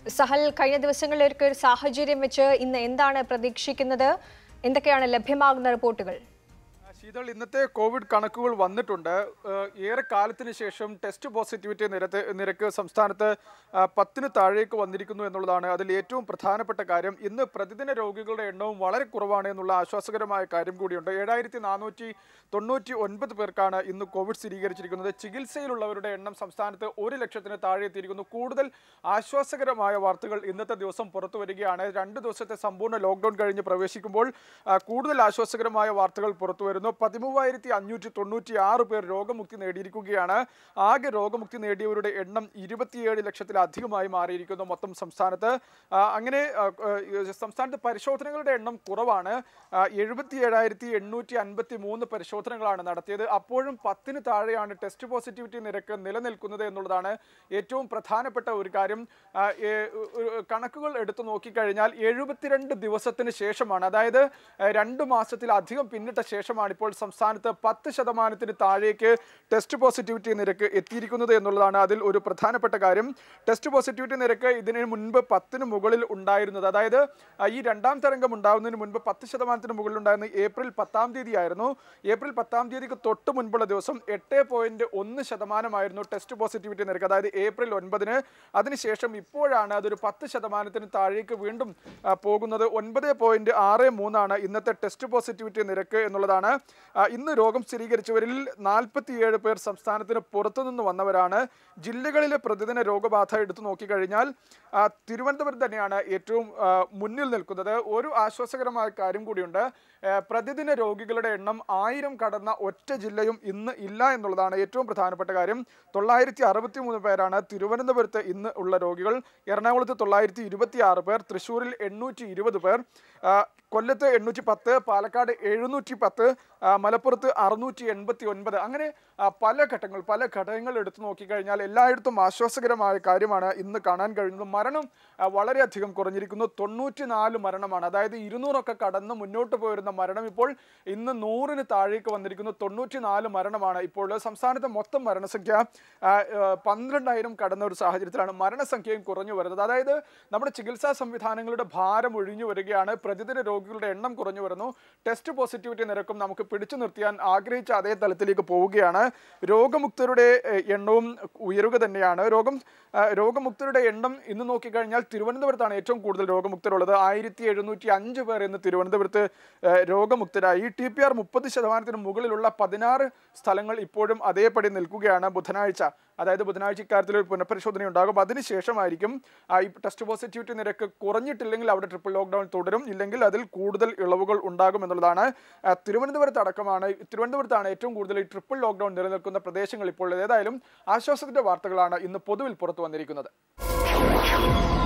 സഹൽ കഴിഞ്ഞ ദിവസങ്ങളിലൊക്കെ ഒരു സാഹചര്യം വെച്ച് ഇന്ന് എന്താണ് പ്രതീക്ഷിക്കുന്നത് എന്തൊക്കെയാണ് ലഭ്യമാകുന്ന റിപ്പോർട്ടുകൾ ശീതൾ ഇന്നത്തെ കോവിഡ് കണക്കുകൾ വന്നിട്ടുണ്ട് ഏഹ് ഏറെ കാലത്തിന് ശേഷം ടെസ്റ്റ് പോസിറ്റിവിറ്റി നിരത്ത് നിരക്ക് സംസ്ഥാനത്ത് ആ, പത്തിന് താഴേക്ക് വന്നിരിക്കുന്നു എന്നുള്ളതാണ് അതിൽ ഏറ്റവും പ്രധാനപ്പെട്ട കാര്യം ഇന്ന് പ്രതിദിന രോഗികളുടെ എണ്ണവും വളരെ കുറവാണ് എന്നുള്ള ആശ്വാസകരമായ കാര്യം കൂടിയുണ്ട് ഏഴായിരത്തി നാനൂറ്റി തൊണ്ണൂറ്റി ഒൻപത് പേർക്കാണ് ഇന്ന് കോവിഡ് സ്ഥിരീകരിച്ചിരിക്കുന്നത് ചികിത്സയിലുള്ളവരുടെ എണ്ണം സംസ്ഥാനത്ത് ഒരു ലക്ഷത്തിന് താഴെ എത്തിയിരിക്കുന്നു കൂടുതൽ ആശ്വാസകരമായ വാർത്തകൾ ഇന്നത്തെ ദിവസം പുറത്തു വരികയാണ് രണ്ട് ദിവസത്തെ സമ്പൂർണ്ണ ലോക്ക്ഡൌൺ കഴിഞ്ഞ് പ്രവേശിക്കുമ്പോൾ ആ, കൂടുതൽ ആശ്വാസകരമായ വാർത്തകൾ പുറത്തു വരുന്നു പതിമൂവായിരത്തി അഞ്ഞൂറ്റി തൊണ്ണൂറ്റി ആറ് പേർ രോഗമുക്തി നേടിയിരിക്കുകയാണ് ആകെ രോഗമുക്തി നേടിയവരുടെ എണ്ണം ഇരുപത്തിയേഴ് ലക്ഷത്തിലധികമായി മാറിയിരിക്കുന്നു മൊത്തം സംസ്ഥാനത്ത് ആ, അങ്ങനെ ആ, ആ, സംസ്ഥാനത്ത് പരിശോധനകളുടെ എണ്ണം കുറവാണ് എഴുപത്തി ഏഴായിരത്തി എണ്ണൂറ്റി അൻപത്തി മൂന്ന് പരിശോധനകളാണ് നടത്തിയത് അപ്പോഴും പത്തിന് താഴെയാണ് ടെസ്റ്റ് പോസിറ്റിവിറ്റി നിരക്ക് നിലനിൽക്കുന്നത് എന്നുള്ളതാണ് ഏറ്റവും പ്രധാനപ്പെട്ട ഒരു കാര്യം ആ, ഏ, ഉ- ഉ- കണക്കുകൾ എടുത്തു നോക്കിക്കഴിഞ്ഞാൽ എഴുപത്തിരണ്ട് ദിവസത്തിന് ശേഷമാണ് അതായത് ഏ, രണ്ട് മാസത്തിലധികം പിന്നിട്ട ശേഷമാണ് ഇപ്പോൾ സംസ്ഥാനത്ത് പത്ത് ശതമാനത്തിന് താഴേക്ക് ടെസ്റ്റ് പോസിറ്റിവിറ്റി നിരക്ക് എത്തിയിരിക്കുന്നത് എന്നുള്ളതാണ് അതിൽ ഒരു പ്രധാനപ്പെട്ട കാര്യം ടെസ്റ്റ് പോസിറ്റിവിറ്റി നിരക്ക് ഇതിന് മുൻപ് പത്തിന് മുകളിൽ ഉണ്ടായിരുന്നത് അതായത് ആ, ഈ രണ്ടാം തരംഗം ഉണ്ടാകുന്നതിന് മുൻപ് പത്ത് ശതമാനത്തിന് മുകളിൽ ഉണ്ടായിരുന്നത് ഏപ്രിൽ പത്താം തീയതി ആയിരുന്നു ഏപ്രിൽ പത്താം തീയതിക്ക് തൊട്ട് മുൻപുള്ള ദിവസം എട്ട് പോയിന്റ് ഒന്ന് ശതമാനമായിരുന്നു ടെസ്റ്റ് പോസിറ്റിവിറ്റി നിരക്ക് അതായത് ഏപ്രിൽ ഒൻപതിന് അതിനുശേഷം ഇപ്പോഴാണ് അതൊരു പത്ത് ശതമാനത്തിന് താഴേക്ക് വീണ്ടും ആ, പോകുന്നത് ഒൻപത് പോയിന്റ് ആറ് മൂന്നാണ് ഇന്നത്തെ ടെസ്റ്റ് പോസിറ്റിവിറ്റി നിരക്ക് എന്നുള്ളതാണ് ആ, ഇന്ന് രോഗം സ്ഥിരീകരിച്ചവരിൽ നാൽപ്പത്തിയേഴ് പേർ സംസ്ഥാനത്തിന് പുറത്തുനിന്ന് വന്നവരാണ് ജില്ലകളിലെ പ്രതിദിന രോഗബാധ എടുത്തു നോക്കിക്കഴിഞ്ഞാൽ ആ, തിരുവനന്തപുരം തന്നെയാണ് ഏറ്റവും ആ, മുന്നിൽ നിൽക്കുന്നത് ഒരു ആശ്വാസകരമായ കാര്യം കൂടിയുണ്ട് ആ, പ്രതിദിന രോഗികളുടെ എണ്ണം ആയിരം കടന്ന ഒറ്റ ജില്ലയും ഇന്ന് ഇല്ല എന്നുള്ളതാണ് ഏറ്റവും പ്രധാനപ്പെട്ട കാര്യം തൊള്ളായിരത്തി അറുപത്തി മൂന്ന് പേരാണ് തിരുവനന്തപുരത്ത് ഇന്ന് ഉള്ള രോഗികൾ എറണാകുളത്ത് തൊള്ളായിരത്തി ഇരുപത്തി ആറ് പേർ തൃശ്ശൂരിൽ എണ്ണൂറ്റി ഇരുപത് പേർ ആ, കൊല്ലത്ത് എണ്ണൂറ്റി പത്ത് പാലക്കാട് എഴുന്നൂറ്റി പത്ത് ആ, മലപ്പുറത്ത് അറുന്നൂറ്റി എൺപത്തി ഒൻപത് അങ്ങനെ ആ, പല ഘട്ടങ്ങൾ പല ഘടകങ്ങൾ എടുത്തു നോക്കിക്കഴിഞ്ഞാൽ എല്ലായിടത്തും ആശ്വാസകരമായ കാര്യമാണ് ഇന്ന് കാണാൻ കഴിയുന്നത് മരണം ആ, വളരെയധികം കുറഞ്ഞിരിക്കുന്നു തൊണ്ണൂറ്റി നാല് മരണമാണ് അതായത് ഇരുന്നൂറൊക്കെ കടന്ന് മുന്നോട്ട് പോയിരുന്ന മരണം ഇപ്പോൾ ഇന്ന് നൂറിന് താഴേക്ക് വന്നിരിക്കുന്നു തൊണ്ണൂറ്റി നാല് മരണമാണ് ഇപ്പോൾ സംസ്ഥാനത്തെ മൊത്തം മരണസംഖ്യ ആ, ആ, പന്ത്രണ്ടായിരം കടന്ന ഒരു സാഹചര്യത്തിലാണ് മരണസംഖ്യയും കുറഞ്ഞു വരുന്നത് അതായത് നമ്മുടെ ചികിത്സാ സംവിധാനങ്ങളുടെ ഭാരം ഒഴിഞ്ഞു വരികയാണ് പ്രതിദിന രോഗികളുടെ എണ്ണം കുറഞ്ഞു വരുന്നു ടെസ്റ്റ് പോസിറ്റിവിറ്റി നിരക്കും നമുക്ക് പിടിച്ചു നിർത്തിയാൻ ആഗ്രഹിച്ച അതേ തലത്തിലേക്ക് പോവുകയാണ് രോഗമുക്തരുടെ ഏഹ്, എണ്ണവും ഉയരുക തന്നെയാണ് രോഗം ആ, രോഗമുക്തരുടെ എണ്ണം ഇന്ന് നോക്കിക്കഴിഞ്ഞാൽ തിരുവനന്തപുരത്താണ് ഏറ്റവും കൂടുതൽ രോഗമുക്തരുള്ളത് ആയിരത്തി എഴുന്നൂറ്റി അഞ്ച് പേർ ഇന്ന് തിരുവനന്തപുരത്ത് ഏഹ്, രോഗമുക്തരായി ടി പി ആർ മുപ്പത് ശതമാനത്തിന് മുകളിലുള്ള പതിനാറ് സ്ഥലങ്ങൾ ഇപ്പോഴും അതേപടി നിൽക്കുകയാണ് ബുധനാഴ്ച അതായത് ബുധനാഴ്ച ഇക്കാര്യത്തിൽ ഒരു പുനഃപരിശോധന ഉണ്ടാകും അതിനുശേഷമായിരിക്കും ആ, ഈ ടെസ്റ്റ് പോസിറ്റിവിറ്റി നിരക്ക് കുറഞ്ഞിട്ടില്ലെങ്കിൽ അവിടെ ട്രിപ്പിൾ ലോക്ക്ഡൌൺ തുടരും ഇല്ലെങ്കിൽ അതിൽ കൂടുതൽ ഇളവുകൾ ഉണ്ടാകും എന്നുള്ളതാണ് ആ, തിരുവനന്തപുരത്ത് അടക്കമാണ് തിരുവനന്തപുരത്താണ് ഏറ്റവും കൂടുതൽ ഈ ട്രിപ്പിൾ ലോക്ക്ഡൌൺ നിലനിൽക്കുന്ന പ്രദേശങ്ങൾ ഇപ്പോൾ ഉള്ളത് ഏതായാലും ആശ്വാസത്തിന്റെ വാർത്തകളാണ് ഇന്ന് പൊതുവിൽ പുറത്തു വന്നിരിക്കുന്നത്